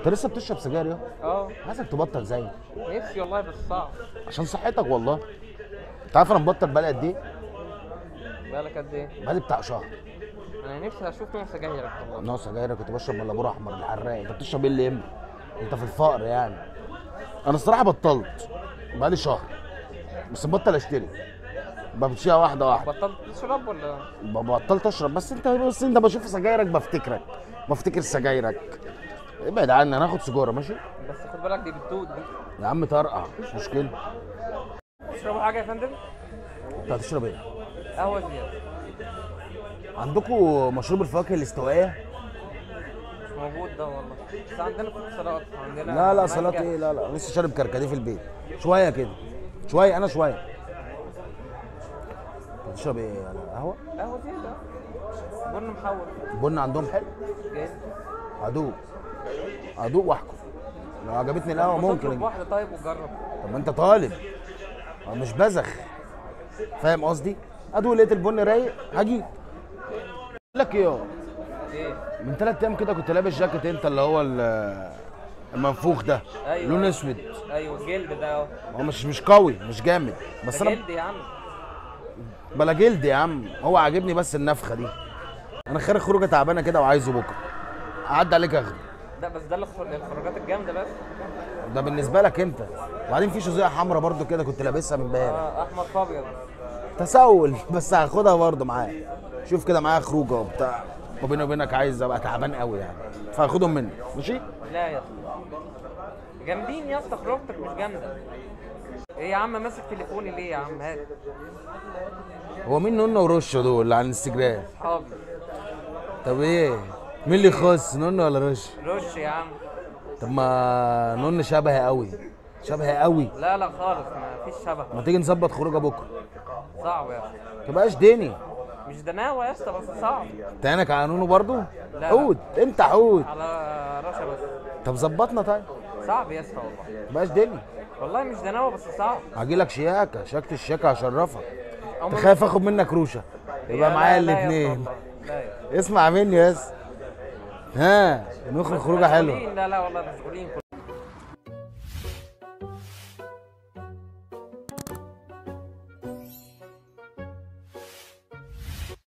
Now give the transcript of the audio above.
انت لسه بتشرب سجاير يا اه عايزك تبطل زيي نفسي والله بس صعب عشان صحتك والله انت عارف انا مبطل بقالي قد ايه؟ بالك قد ايه بقالي بتاع شهر انا نفسي اشوف نوع سجايرك والله نوع سجاير كنت بشرب ملابور احمر الحراق انت بتشرب ايه اللي يهم انت في الفقر يعني انا الصراحه بطلت بقالي شهر بس مبطل اشتري بمشيها واحده واحده بطلت تشرب ولا بطلت اشرب بس انت بس انت بشوف سجايرك بفتكرك بفتكر سجايرك ابعد عني انا هاخد سيجاره ماشي بس خد بالك دي بتدوق دي يا عم طرقع مش مشكله تشربوا حاجه يا فندم انت هتشرب ايه قهوه زياده عندكم مشروب الفواكه الاستوائيه مش موجود ده والله بس عندنا في سلطات عندنا لا لا مانجا. صلاه ايه لا لا لسه شارب كركديه في البيت شويه كده شويه انا شويه بتشرب ايه يعني قهوه قهوه زياده بن محول البن عندهم حلو جاي ادوق ادوق واحكم لو عجبتني القهوه ما ممكن تطلب أجيب. واحده طيب وجرب طب ما انت طالب أنا مش بزخ فاهم قصدي ادوق لقيت البن رايق هجيب اقول لك ايه ايه من ثلاث ايام كده كنت لابس جاكيت انت اللي هو ال- المنفوخ ده أيوة. لون اسود ايوه الجلد ده اهو هو مش مش قوي مش جامد بس ده انا جلد يا عم بلا جلد يا عم هو عاجبني بس النفخه دي انا خارج خروجه تعبانه كده وعايزه بكره اعدي عليك اخده لا بس ده الخر- الخروجات الجامده بس ده بالنسبه لك انت وبعدين في شوزيه حمراء برضو كده كنت لابسها من امبارح اه احمر في ابيض تسول بس هاخدها برضو معايا شوف كده معايا خروجه وبتاع وبيني وبينك عايز ابقى تعبان قوي يعني فهاخدهم منك ماشي لا يا اسطى جامدين يا اسطى خروجتك مش جامده ايه يا عم ماسك تليفوني ليه يا عم هات هو مين نونو ورشو دول اللي على الانستجرام اصحابي طب ايه مين اللي يخص نونو ولا رشو رش يا عم طب ما نونو شبهي قوي شبهي قوي لا لا خالص ما فيش شبه ما تيجي نظبط خروجه بكره صعب يا اسطى تبقاش ديني مش دناوة يا اسطى بس صعب تانك على نونو برضو لا. حود انت حود على رشا بس طب ظبطنا طيب صعب يا اسطى والله تبقاش ديني والله مش دناوة بس صعب هجي لك شياكه شياكه الشياكه هشرفك أو ما- تخاف اخد منك روشه يبقى لا، معايا لا يا اسطى الاثنين والله. لا يا اسطى. اسمع مني بس ها نخرج خروجه حلوه مشغولين. لا لا والله مشغولين